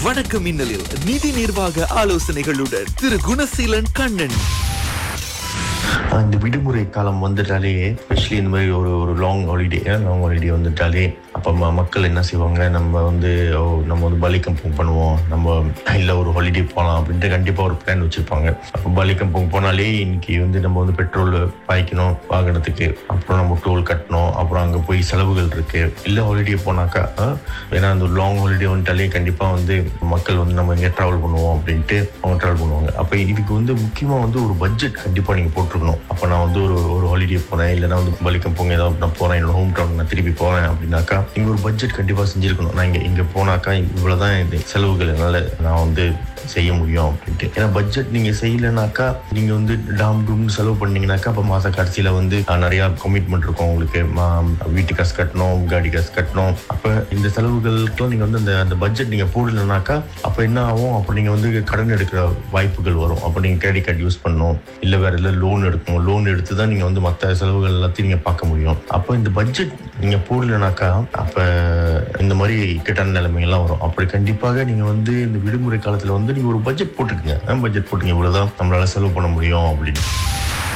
வணக்கம் மின்னலில் நிதி நிர்வாக ஆலோசனைகளுடன் திரு குணசீலன் கண்ணன் இந்த விடுமுறை காலம் வந்துட்டாலே ஸ்பெஷலி இந்த மாதிரி ஒரு ஒரு லாங் ஹாலிடே லாங் ஹாலிடே வந்துட்டாலே அப்போ ம- மக்கள் என்ன செய்வாங்க நம்ம வந்து ஓ, நம்ம வந்து பலி கம்பங் பண்ணுவோம் நம்ம இல்லை ஒரு ஹாலிடே போகலாம் அப்படின்ட்டு கண்டிப்பாக ஒரு பிளான் வச்சுருப்பாங்க அப்போ பலி கம்பங் போனாலே இன்னைக்கு வந்து நம்ம வந்து பெட்ரோல் பாய்க்கணும் வாகனத்துக்கு அப்புறம் நம்ம டோல் கட்டணும் அப்புறம் அங்கே போய் செலவுகள் இருக்கு இல்லை ஹாலிடே போனாக்கா ஆ, ஏன்னா அந்த லாங் ஹாலிடே வந்துட்டாலே கண்டிப்பாக வந்து மக்கள் வந்து நம்ம எங்கே ட்ராவல் பண்ணுவோம் அப்படின்ட்டு அவங்க ட்ராவல் பண்ணுவாங்க அப்போ இதுக்கு வந்து முக்கியமாக வந்து ஒரு பட்ஜெட் கண்டிப்பாக நீங்கள் போட்டிருக்கணும் அப்போ நான் வந்து ஒரு ஒரு ஹாலிடே போகிறேன் இல்லைனா வந்து பலிக்கம் போங்க ஏதாவது நான் போகிறேன் என்னோட ஹோம் டவுன் நான் திருப்பி போகிறேன் அப்படின்னாக்கா நீங்கள் ஒரு பட்ஜெட் கண்டிப்பாக செஞ்சுருக்கணும் நான் இங்கே இங்கே போனாக்கா இவ்வளோதான் இது செலவுகள் என்னால் நான் வந்து செய்ய முடியும் அப்படின்ட்டு ஏன்னா பட்ஜெட் நீங்கள் செய்யலைனாக்கா நீங்கள் வந்து டாம் டூம்னு செலவு பண்ணீங்கன்னாக்கா அப்போ மாத கடைசியில் வந்து அஹ், நிறையா கமிட்மெண்ட் இருக்கும் உங்களுக்கு மா- வீட்டு காசு கட்டணும் காடி காசு கட்டணும் அப்போ இந்த செலவுகளுக்கெல்லாம் நீங்கள் வந்து அந்த அந்த பட்ஜெட் நீங்கள் போடலைனாக்கா அப்போ என்ன ஆகும் அப்போ நீங்கள் வந்து கடன் எடுக்கிற வாய்ப்புகள் வரும் அப்போ நீங்கள் கிரெடிட் கார்டு யூஸ் பண்ணணும் இல்லை வேற இல்லை லோன் எடுக்கணும் லோன் எடுத்து தான் நீங்கள் வந்து மற்ற செலவுகள் எல்லாத்தையும் நீங்கள் பார்க்க முடியும் அப்போ இந்த பட்ஜெட் நீங்கள் போடலைனாக்கா அப்போ இந்த மாதிரி இக்கட்டான நிலைமைகள்லாம் வரும் அப்படி கண்டிப்பாக நீங்கள் வந்து இந்த விடுமுறை காலத்தில் வந்து நீங்கள் ஒரு பட்ஜெட் போட்டுக்கங்க பட்ஜெட் போட்டுங்க இவ்வளோதான் நம்மளால செலவு பண்ண முடியும் அப்படின்னு